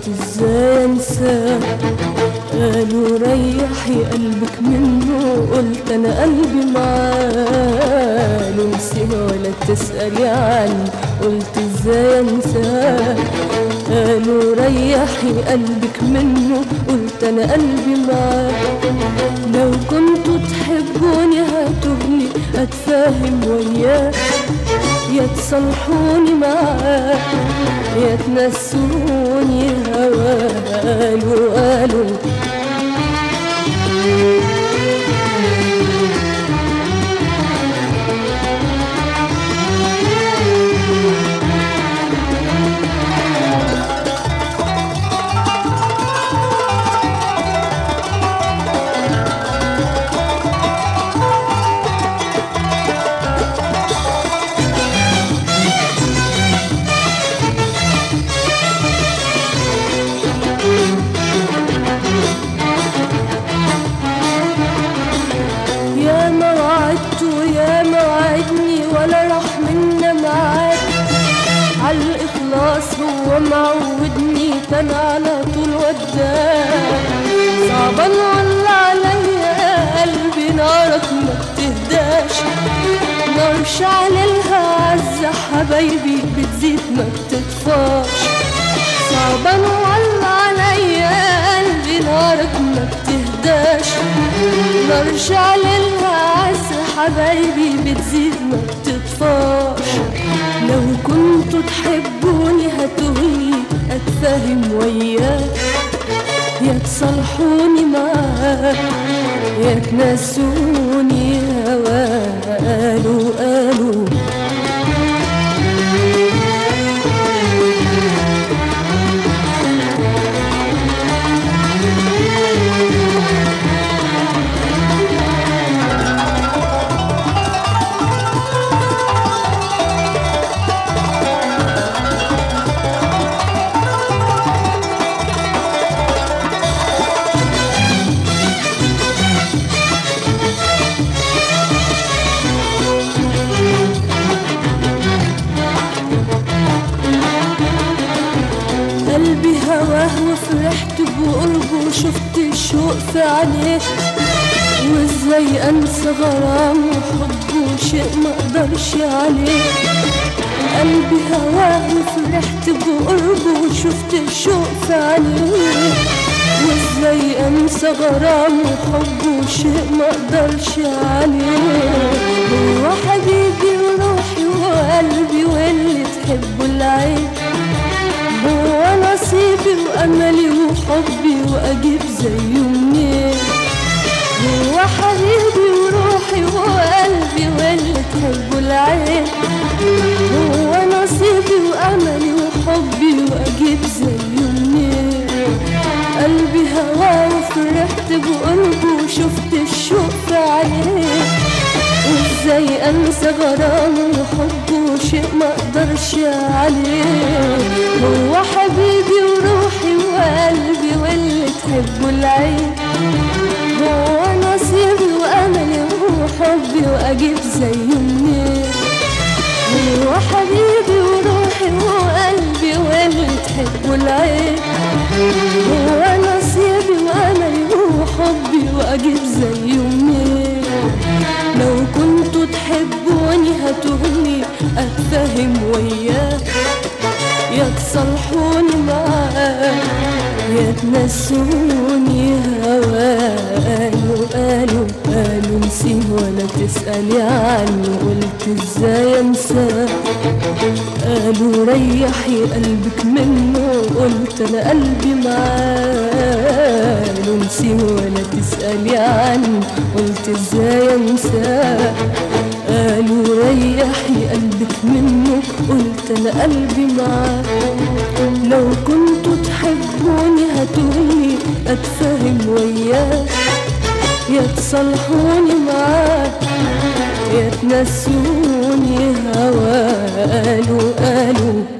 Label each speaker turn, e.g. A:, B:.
A: ازاي انساه قالوا ريحي قلبك منه قلت انا قلبي معاه نسيه ولا تسألي عنه قلت ازاي انساه قالوا ريحي قلبك منه قلت انا قلبي معاه لو كنتوا تحبوني هاتوني اتفاهم وياه يا تصلحوني معاه يا تنسوني هواه قالوا قالوا يا ما وعدت ويا ما وعدني ولا راح منا معاك عالإخلاص هو معودني كان على طول وداك صعبان والله عليا قلبي نارك ما بتهداش نار شعللها عز حبايبي بتزيد ما بتطفاش صعبان والله عليا قلبي نارك ما بتهداش نار شعللها عز حبايبي بتزيد ما بتطفاش لو كنتوا تحبوني هاتوني اتفاهم وياك يا تصلحوني معاك يا تنسوني هواه قالوا قالوا قلبي هواه وفرحت بقربه وشفت الشوق في عينيه وازاي انسى غرامه وحبه شيء ما اقدرش عليه قلبي هواه وفرحت بقربه وشفت الشوق في عينيه وازاي انسى غرامه وحبه شيء ما اقدرش عليه هو حبيبي وروحي وقلبي واللي تحبه العين هو نصيبي وأملي وحبي وأجيب زيه منين هو حبيبي وروحي وقلبي واللي تحبه العين هو نصيبي وأملي وحبي وأجيب زيه منين قلبي هواه وفرحت بقربه وشفت الشوق في عينيه وازاي انسى غرامه وحبه شيء ما اقدرش عليه هو حبيبي وروحي وقلبي واللي تحبه العين هو نصيبي واملي وحبي واجيب زيه منين هو حبيبي وروحي وقلبي واللي تحبه العين هو نصيبي واملي وحبي واجيب زيه منين لو كنتوا تحبوني هاتوني اتفاهم وياه يا تصلحوني معاه يا تنسوني هواه قالوا قالوا قالوا نسيه ولا تسألي عنه قلت ازاي انساه قالوا ريحي قلبك منه قلت انا قلبي معاه قالوا نسيه ولا تسألي عنه قلت ازاي انساه قالوا ريحي قلبك منه قلت انا قلبي معاه لو كنتوا تحبوني هاتوني اتفاهم وياه يا تصلحوني معاه يا تنسوني هواه قالوا قالوا